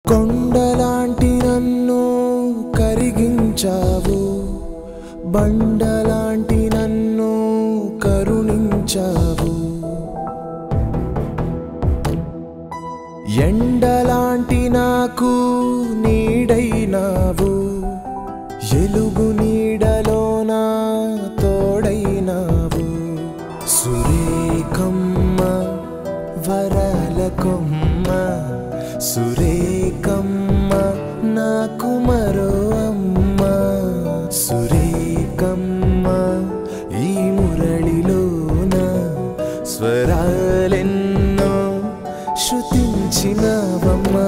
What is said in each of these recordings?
కొండలాంటి నన్ను కరిగించావు బండలాంటి నన్ను కరుణించావు ఎండలాంటి నాకు నీడైనావు ఎలుగు నీడలోన తోడైనావు సురేఖమ్మ వరాల కొమ్మ సురేఖమ్మ నాకు మరో అమ్మ సురేఖమ్మ ఈ మురళిలోన స్వరాలెన్నో శృతించినవమ్మా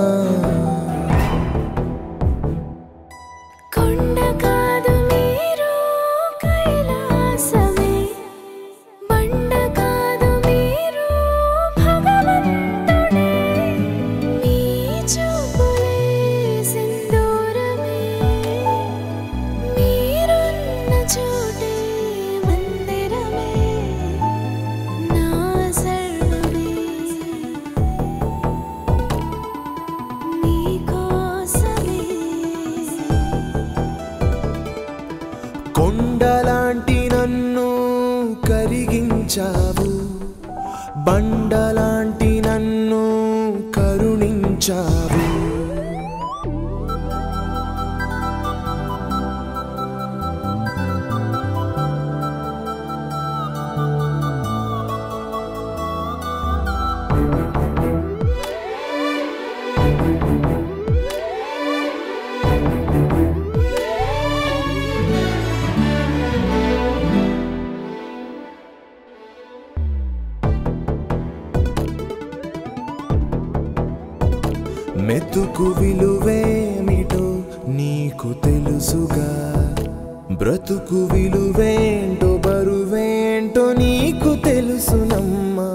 కొండ కాదు మీరు కైలాసమే బండ కాదు మీరు భగవంతుడే మీ చూపులే సింధూరమే మీరున్న చోటే మందిరమే నా సర్వమే నీకోసమే కొండలాంటి నన్ను కరిగించావు బండలాంటి నన్ను కరుణించావు మెతుకు విలువేమిటో నీకు తెలుసుగా బ్రతుకు విలువేంటో బరువేంటో నీకు తెలుసునమ్మా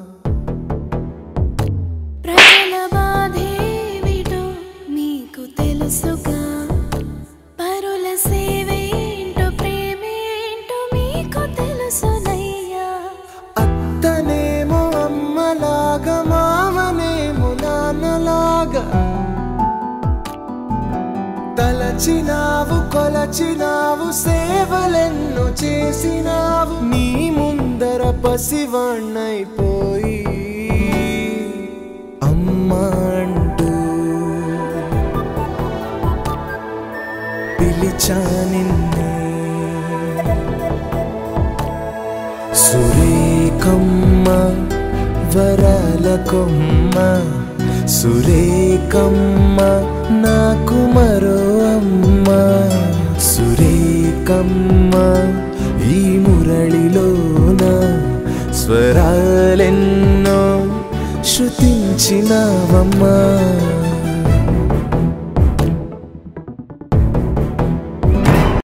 ప్రజల బాధేమిటో నీకు తెలుసుగా పరుల సేవేంటో ప్రేమేంటో మీకు తెలుసునయ్యా అత్తనేమో అమ్మలాగా మామనేమో నాన్నలాగా తలచినావు కొలచినావు సేవలెన్నో చేసినావు నీ ముందర పసివాణ్ణైపోయి అమ్మా అంటూ పిలిచా నిన్నే సురేఖమ్మ వరాల కొమ్మ సురేఖమ్మ నాకు మరో అమ్మ సురేఖమ్మ ఈ మురళిలోన స్వరాలెన్నో శృతించినవమ్మా